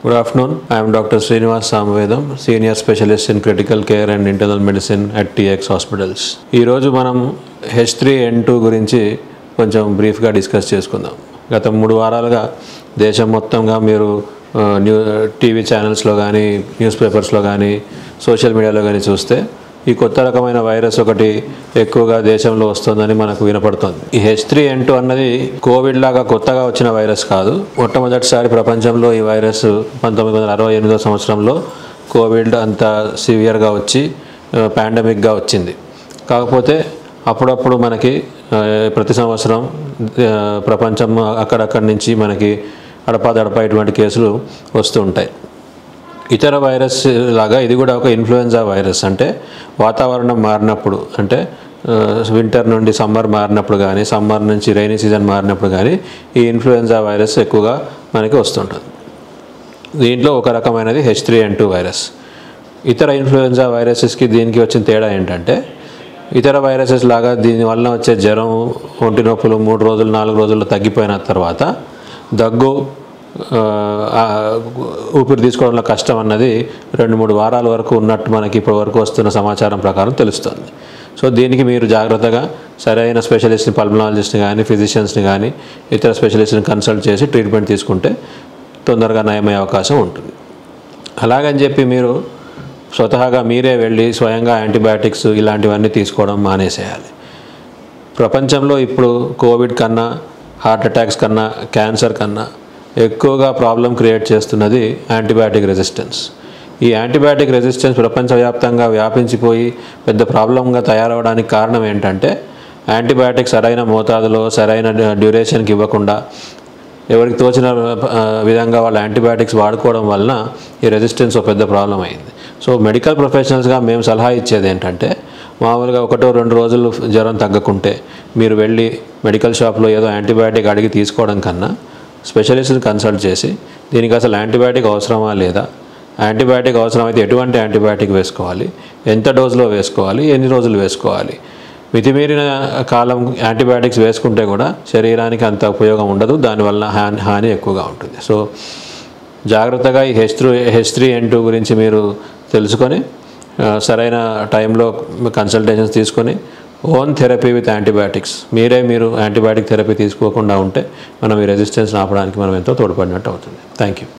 Good afternoon. I am Dr. Srinivas Samvedam, Senior Specialist in Critical Care and Internal Medicine at TX Hospitals. ఈరోజు మనం H three N two గురించి కొంచెం బ్రీఫ్గా discuss చేసుకుందాం గత మూడు వారాలుగా దేశం మొత్తంగా మీరు ఆ, న్యూ టీవీ ఛానల్స్లో కానీ న్యూస్ పేపర్స్లో కానీ సోషల్ మీడియాలో కానీ చూస్తే ఈ కొత్త రకమైన వైరస్ ఒకటి ఎక్కువగా దేశంలో వస్తుందని మనకు వినపడుతుంది ఈ హెచ్ త్రీ ఎన్ టూ అన్నది కోవిడ్ లాగా కొత్తగా వచ్చిన వైరస్ కాదు మొట్టమొదటిసారి ప్రపంచంలో ఈ వైరస్ పంతొమ్మిది వందల అరవై ఎనిమిదో సంవత్సరంలో కోవిడ్ అంత సివియర్గా వచ్చి పాండమిక్గా వచ్చింది కాకపోతే అప్పుడప్పుడు మనకి ఆ, ప్రతి సంవత్సరం ఆ, ప్రపంచం అక్కడక్కడి నుంచి మనకి అడపాదడపా ఇటువంటి కేసులు వస్తూ ఉంటాయి ఇతర వైరస్ లాగా ఇది కూడా ఒక ఇన్ఫ్లుయెన్జా వైరస్ అంటే వాతావరణం మారినప్పుడు అంటే వింటర్ నుండి సమ్మర్ మారినప్పుడు కానీ సమ్మర్ నుంచి రైనీ సీజన్ మారినప్పుడు కానీ ఈ ఇన్ఫ్లుయెన్జా వైరస్ ఎక్కువగా మనకి వస్తుంటుంది దీంట్లో ఒక రకమైనది H three N two virus ఇతర ఇన్ఫ్లుయెన్జా వైరసెస్కి దీనికి వచ్చిన తేడా ఏంటంటే ఇతర వైరసెస్ లాగా దీనివల్ల వచ్చే జ్వరం ఒంటి నొప్పులు మూడు రోజులు నాలుగు రోజుల్లో తగ్గిపోయిన తర్వాత దగ్గు ఆ, ఆ, ఊపిరి తీసుకోవడంలో కష్టం అన్నది రెండు మూడు వారాల వరకు ఉన్నట్టు మనకి ఇప్పటి వరకు వస్తున్న సమాచారం ప్రకారం తెలుస్తుంది సో దీనికి మీరు జాగ్రత్తగా సరైన స్పెషలిస్ట్ని పల్మనాలజిస్ట్ని కానీ ఫిజిషియన్స్ని కానీ ఇతర స్పెషలిస్ట్ని కన్సల్ట్ చేసి ట్రీట్మెంట్ తీసుకుంటే తొందరగా నయమయ్యే అవకాశం ఉంటుంది అలాగని చెప్పి మీరు స్వతహాగా మీరే వెళ్ళి స్వయంగా యాంటీబయాటిక్స్ ఇలాంటివన్నీ తీసుకోవడం మానేసేయాలి ప్రపంచంలో ఇప్పుడు కోవిడ్ కన్నా హార్ట్ అటాక్స్ కన్నా క్యాన్సర్ కన్నా ఎక్కువగా ప్రాబ్లం క్రియేట్ చేస్తున్నది యాంటీబయాటిక్ రెసిస్టెన్స్ ఈ యాంటీబయాటిక్ రెసిస్టెన్స్ ప్రపంచవ్యాప్తంగా వ్యాపించిపోయి పెద్ద ప్రాబ్లంగా తయారవడానికి కారణం ఏంటంటే యాంటీబయాటిక్ సరైన మోతాదులో సరైన డ్యూరేషన్కి ఇవ్వకుండా ఎవరికి తోచిన ఆ, విధంగా వాళ్ళ యాంటీబయాటిక్స్ వాడుకోవడం వలన ఈ రెసిస్టెన్స్ ఒక పెద్ద ప్రాబ్లం అయింది సో మెడికల్ ప్రొఫెషనల్స్గా మేము సలహా ఇచ్చేది ఏంటంటే మామూలుగా ఒకటో రెండు రోజులు జ్వరం తగ్గకుంటే మీరు వెళ్ళి మెడికల్ షాప్లో ఏదో యాంటీబయాటిక్ అడిగి తీసుకోవడం కన్నా స్పెషలిస్ట్ని కన్సల్ట్ చేసి దీనికి అసలు యాంటీబయాటిక్ అవసరమా లేదా యాంటీబయాటిక్ అవసరమైతే ఎటువంటి యాంటీబయాటిక్ వేసుకోవాలి ఎంత డోసులో వేసుకోవాలి ఎన్ని రోజులు వేసుకోవాలి మితిమీరిన కాలం యాంటీబయాటిక్స్ వేసుకుంటే కూడా శరీరానికి అంత ఉపయోగం ఉండదు దానివల్ల హాని హాని ఎక్కువగా ఉంటుంది సో జాగ్రత్తగా ఈ H three H three N two గురించి మీరు తెలుసుకొని ఆ, సరైన టైంలో కన్సల్టేషన్స్ తీసుకొని ఓన్ థెరపీ విత్ యాంటీబయాటిక్స్ మీరే మీరు యాంటీబయాటిక్ థెరపీ తీసుకోకుండా ఉంటే మనం ఈ రెసిస్టెన్స్ ఆపడానికి మనం ఎంతో తోడ్పడినట్టు అవుతుంది థ్యాంక్ యూ